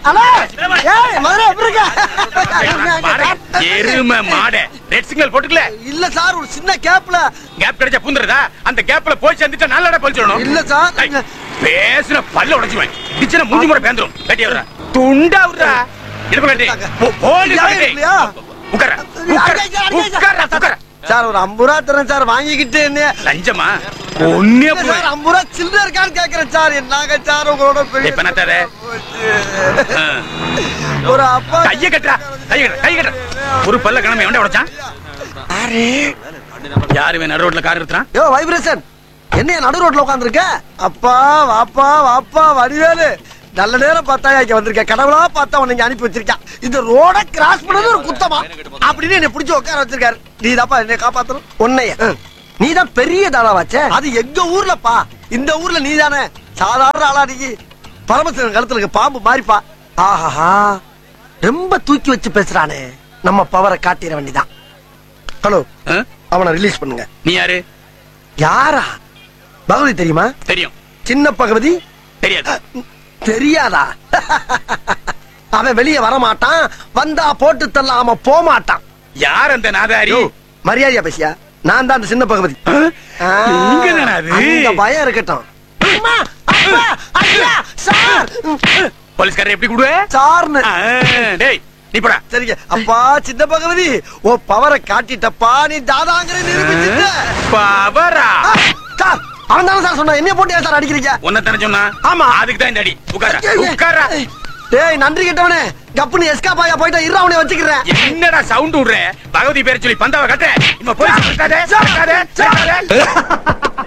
அண்ணா ஏய் மதுரை எப்படி மாடு, இருக்க எருமை மாடு ரெட் சிக்னல் போட்டுக்கல இல்ல சார் ஒரு சின்ன கேப்ல கேப் கிடைச்சா பூந்துறதா அந்த கேப்ல போய் சேர்ந்துட்டு நல்லடா பழிச்சிடணும் இல்ல சார். ஐய், பேசுன பல்ல உடைச்சுவேன் இடிச்சுனா மூஞ்சி முறை பேந்துரும் கட்டி விடுறா துண்டா விடுறா எடுப்பு கட்டி போலி யாரும் இல்லையா? உட்கார உட்கார உட்கார உட்கார சார் ஒரு ஐம்பது ரூபா தரேன் சார் வாங்கிக்கிட்டு என்ன லஞ்சமா ஒன்னே இல்ல சார் ஐம்பது ரூபா சில்லற இருக்கான்னு கேக்குறேன் சார் என்னங்க சார் உங்களோட பெரிய இப்ப என்ன தர? போச்சு. ஒரு அப்பா கைய கட்டுறா கைய கட்டுறா கைய கட்டுறா ஒரு பல்ல கிளம்பி எவன்டா உடைச்சான் யாரு வேணும் ரோட்ல கார் எடுத்துறான் யோ வைப்ரேஷன் என்ன நடு ரோட்ல உட்காந்துருக்க அப்பா வாப்பா வாப்பா வடிவேலு நல்ல நேரம் பார்த்தா இங்க வந்திருக்க கடவுளா பார்த்தா உன்னை இங்க அனுப்பி வச்சிருக்கான் இந்த ரோட கிராஸ் பண்ணது ஒரு குத்தமா அப்படின்னு என்னை பிடிச்சு உட்கார வச்சிருக்காரு நீ தாப்பா என்னை காப்பாத்தணும் உன்னைய நீ தான் பெரிய தாளாவாச்சே அது எங்க ஊர்லப்பா இந்த ஊர்ல நீ தானே சாதாரண ஆளா நீ பரமசிவன் கழுத்துல இருக்க பாம்பு மாறிப்பா ஆஹாஹா ரொம்ப தூக்கி வச்சு பேசுறானே நம்ம பவரை காட்டிட வேண்டிதான் ஹலோ ஆ? அவனை ரிலீஸ் பண்ணுங்க நீ யாரு யாரா பகவதி தெரியுமா தெரியும் சின்ன பகவதி தெரியாது தெரியாதா அவன் வெளியே வர மாட்டான் வந்தா போட்டு தரலாம் அவன் போக மாட்டான் யார் அந்த நாதாரி யோ, மரியாதையா பேசியா நான் தான் அந்த சின்ன பகவதி ஆ? ஆ, நீங்க தானா அது? அந்த பயம் இருக்கட்டும் அம்மா, அப்பா, ஐயா, சார் போலீஸ்காரர் எப்படி கூடுவ சார்னு டேய் நீ போடா சரிங்க அப்பா சின்ன பகவதி ஓ பவரை காட்டிட்டப்பா நீ தாதாங்கிற நிரூபிச்சுட்ட பவரா ஆ, சார் அவன் தானே சார் சொன்னா என்ன போட்டு ஏன் சார் அடிக்கிறீங்க உன்ன தானே சொன்னா ஆமா. அதுக்கு தான் இந்த அடி உட்கார உட்கார டேய் நன்றி கெட்டவனே கப்புனு எஸ்கா பாயா போயிட்டா இரு அவனை வச்சுக்கிறேன் என்னடா சவுண்ட் விடுற பகவதி பேரை சொல்லி பந்தாவை கட்ட இவன் போய்